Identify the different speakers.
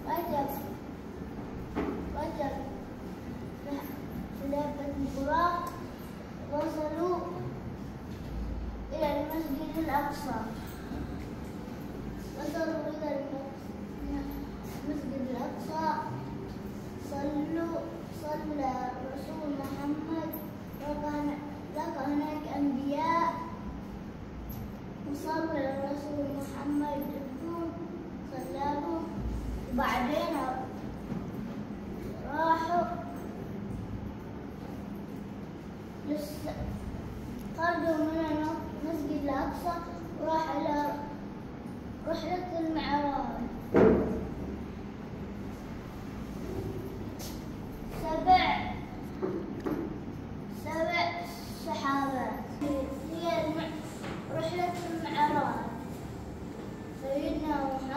Speaker 1: رجب رجب في لعبة البراق وصلوا إلى المسجد الأقصى وصلوا إلى المسجد الأقصى صلوا صلى رسول محمد وكان لقى هناك أنبياء وصلى الرسول محمد بهم صلاهم وبعدين راحوا لس خرجوا من المسجد الأقصى وراح إلى رحلة المعراج سبع سبع سحابات هي المع... رحلة المعراج سيدنا محمد